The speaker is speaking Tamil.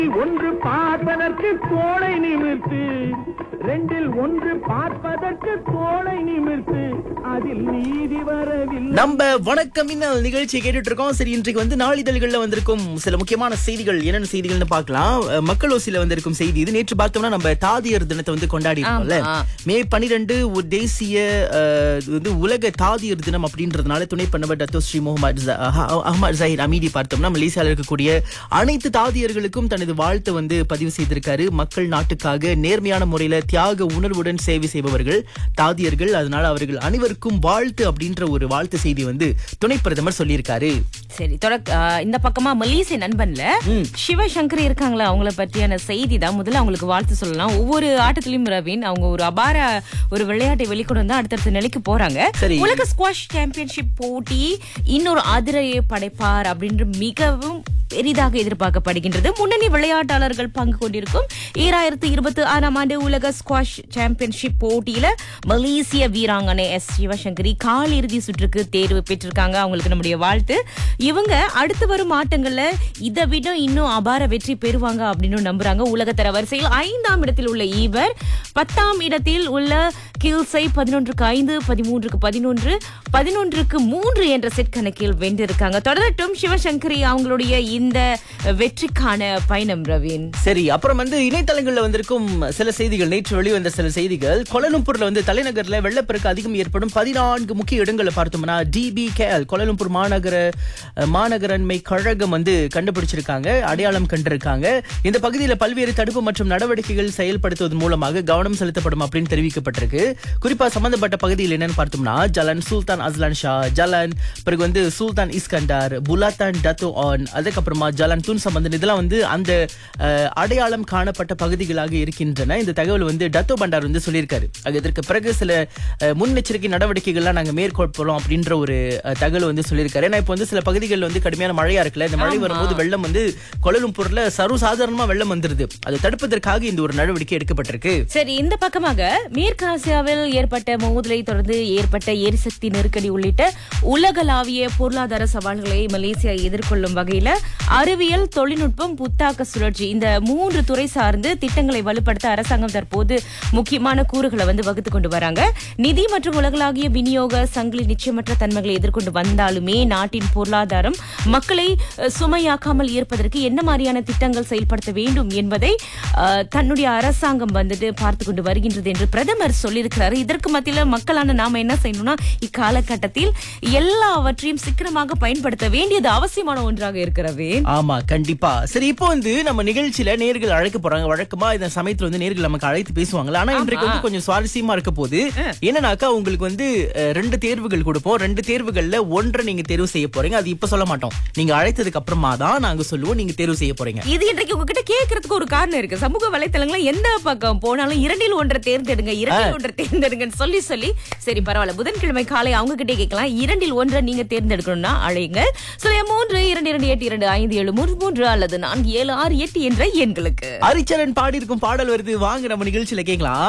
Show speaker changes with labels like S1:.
S1: ஒன்று பார்ப்பதற்கு தோளை நிமிர்த்து ரெண்டில் ஒன்று பார்ப்பதற்கு தோளை நிமிர்த்து அதில் நீதி வரவில்லை
S2: நம்ம வணக்கம் மின்னல் நிகழ்ச்சியை கேட்டுட்டு இருக்கோம் சரி இன்றைக்கு வந்து நாளிதழ்கள்ல வந்திருக்கும் சில முக்கியமான செய்திகள் என்னென்ன செய்திகள்னு பார்க்கலாம் அஹ், மக்கள் ஓசில வந்திருக்கும் செய்தி இது நேற்று பார்த்தோம்னா நம்ம தாதியர் தினத்தை வந்து கொண்டாடி இருக்கோம்ல
S3: ஆமா.
S2: மே பனிரெண்டு ஒரு தேசிய அஹ், இது வந்து உலக தாதியர் தினம் அப்படின்றதுனால துணை பண்ணவர் டத்தோ ஸ்ரீ முகமது ஜ- அஹ், அஹ்மத் ஜஹீர் அமீதி பார்த்தோம்னா மலேசியாவில் இருக்கக்கூடிய அனைத்து தாதியர்களுக்கும் தனது வாழ்த்தை வந்து பதிவு செய்திருக்காரு மக்கள் நாட்டுக்காக நேர்மையான முறையில தியாக உணர்வுடன் சேவை செய்பவர்கள் தாதியர்கள் அதனால அவர்கள் அனைவருக்கும் வாழ்த்து அப்படின்ற ஒரு வாழ்த்து செய்தி வந்து துணை பிரதமர் சொல்லியிருக்காரு
S3: சரி தொடக்க ஆ, இந்த பக்கமா மலேசிய நண்பன்ல சிவசங்கர் இருக்காங்களா அவங்கள பற்றியான செய்தி தான் முதல்ல அவங்களுக்கு வாழ்த்து சொல்லலாம் ஒவ்வொரு ஆட்டத்திலயும் ரவீன் அவங்க ஒரு அபார ஒரு விளையாட்டை வெளிக்கொண்டு வந்து அடுத்தடுத்த நிலைக்கு போறாங்க
S2: சரி.
S3: உலக ஸ்குவாஷ் சாம்பியன்ஷிப் போட்டி இன்னொரு அதிரையை படைப்பார் அப்படின்ற மிகவும் பெரிதாக எதிர்பார்க்கப்படுகின்றது முன்னணி விளையாட்டாளர்கள் பங்கு கொண்டிருக்கும் ஈராயிரத்தி இருபத்தி ஆறாம் ஆண்டு உலக ஸ்குவாஷ் சாம்பியன்ஷிப் போட்டியில மலேசிய வீராங்கனை எஸ் சிவசங்கரி கால் இறுதி சுற்றுக்கு தேர்வு பெற்றிருக்காங்க அவங்களுக்கு நம்முடைய வாழ்த்து இவங்க அடுத்து வரும் ஆட்டங்கள்ல இதை விட இன்னும் அபார வெற்றி பெறுவாங்க அப்படின்னு நம்புறாங்க உலகத்தர வரிசையில் ஐந்தாம் இடத்தில் உள்ள இவர் பத்தாம் இடத்தில் உள்ள கில்ஸை பதினொன்றுக்கு ஐந்து பதிமூன்றுக்கு பதினொன்று பதினொன்றுக்கு மூன்று என்ற செட் கணக்கில் வென்றிருக்காங்க தொடரட்டும் சிவசங்கரி அவங்களுடைய இந்த வெற்றிக்கான பயணம் ரவீன்
S2: சரி அப்புறம் வந்து இணையதளங்கள்ல வந்திருக்கும் சில செய்திகள் நேற்று வெளிவந்த சில செய்திகள் கோலலம்பூர்ல வந்து தலைநகர்ல வெள்ளப்பெருக்கு அதிகம் ஏற்படும் பதினான்கு முக்கிய இடங்களை பார்த்தோம்னா டிபிகேஎல் கோலலம்பூர் மாநகர அஹ், மாநகரன்மை கழகம் வந்து கண்டுபிடிச்சிருக்காங்க அடையாளம் கண்டிருக்காங்க இந்த பகுதியில் பல்வேறு தடுப்பு மற்றும் நடவடிக்கைகள் செயல்படுத்துவதன் மூலமாக கவனம் செலுத்தப்படும் அப்படின்னு தெரிவிக்கப்பட்டிருக்கு குறிப்பா சம்பந்தப்பட்ட பகுதியில் என்னன்னு பார்த்தோம்னா ஜலன் சுல்தான் அஸ்லான் ஷா ஜலன் பிறகு வந்து சுல்தான் இஸ்கண்டார் புலாத்தான் டத்து ஆன் அதுக்கப்புறமா ஜலன் துன் சம்பந்தன் இதெல்லாம் வந்து அந்த அஹ், அடையாளம் காணப்பட்ட பகுதிகளாக இருக்கின்றன இந்த தகவல் வந்து டத்தோ பண்டார் வந்து சொல்லியிருக்காரு அது இதற்கு பிறகு சில அஹ், முன்னெச்சரிக்கை நடவடிக்கைகள்லாம் நாங்க மேற்கொள்றோம் அப்படின்ற ஒரு அஹ், தகவல் வந்து சொல்லியிருக்காரு ஏன்னா இப்போ வந்து சில பகுதிகளில் வந்து கடுமையான மழையா இருக்குல்ல இந்த மழை வரும்போது வெள்ளம் வந்து கொலலும்பூர்ல சர்வசாதாரணமா வெள்ளம் வந்துருது அதை தடுப்பதற்காக இந்த ஒரு நடவடிக்கை எடுக்கப்பட்டிருக்கு
S3: சரி இந்த பக்கமாக மேற்கு ஆசியாவில் ஏற்பட்ட மோதலை தொடர்ந்து ஏற்பட்ட எரிசக்தி நெருக்கடி உள்ளிட்ட உலகளாவிய பொருளாதார சவால்களை மலேசியா எதிர்கொள்ளும் வகையில அறிவியல் தொழில்நுட்பம் புத்தாக்க சுழற்சி இந்த மூன்று துறை சார்ந்து திட்டங்களை வலுப்படுத்த அரசாங்கம் தற்போது முக்கியமான கூறுகளை வந்து வகுத்து கொண்டு வராங்க நிதி மற்றும் உலகளாவிய விநியோக சங்கிலி நிச்சயமற்ற தன்மைகளை எதிர்கொண்டு வந்தாலுமே நாட்டின் பொருளாதாரம் மக்களை அஹ், சுமையாக்காமல் இருப்பதற்கு என்ன மாதிரியான திட்டங்கள் செயல்படுத்த வேண்டும் என்பதை அஹ், தன்னுடைய அரசாங்கம் வந்துட்டு பார்த்து கொண்டு வருகின்றது என்று பிரதமர் சொல்லியிருக்கிறாரு இதற்கு மத்தியில மக்களான நாம என்ன செய்யணும்னா இக்காலகட்டத்தில் எல்லாவற்றையும் சிக்கனமாக பயன்படுத்த வேண்டியது அவசியமான ஒன்றாக இருக்கிறவே
S2: ஆமா கண்டிப்பா சரி இப்போ வந்து நம்ம நிகழ்ச்சியில நேர்கள் அழைக்க போறாங்க வழக்கமா இந்த சமயத்துல வந்து நேர்கள் நமக்கு அழைத்து பேசுவாங்கல்ல ஆனா இன்றைக்கு வந்து கொஞ்சம் சுவாரஸ்யமா இருக்க போது என்னன்னாக்கா உங்களுக்கு வந்து அஹ், ரெண்டு தேர்வுகள் கொடுப்போம் ரெண்டு தேர்வுகள்ல ஒன்றை நீங்க தேர்வு செய்ய போறீங்க அது இப்ப சொல்ல மாட்டோம் நீங்க அழைத்ததுக்கு அப்புறமா தான் நாங்க சொல்லுவோம் நீங்க தேர்வு செய்ய போறீங்க
S3: இது இன்றைக்கு உங்ககிட்ட கேட்கறதுக்கு ஒரு காரணம் இருக்கு சமூக வலைத்தளங்கள்ல எந்த பக்கம் போனாலும் இரண்டில் ஒன்றை தேர்ந்தெடுங்க இரண்டில் ஒன்றை தேர்ந்தெடுங்கன்னு சொல்லி சொல்லி சரி பரவாயில்ல புதன்கிழமை காலை அவங்க கிட்டே கேட்கலாம் இரண்டில் ஒன்றை நீங்க தேர்ந்தெடுக்கணும்னா அழைங்க சொல்ல மூன்று இரண்டு இரண்டு எட்டு இரண்டு ஐந்து ஏழு மூன்று மூன்று அல்லது நான்கு ஏழு ஆறு எட்டு என்ற எண்களுக்கு
S2: அரிச்சரன் பாடி இருக்கும் பாடல் வருது வாங்க நம்ம நிகழ்ச்சியில கேட்கலாம்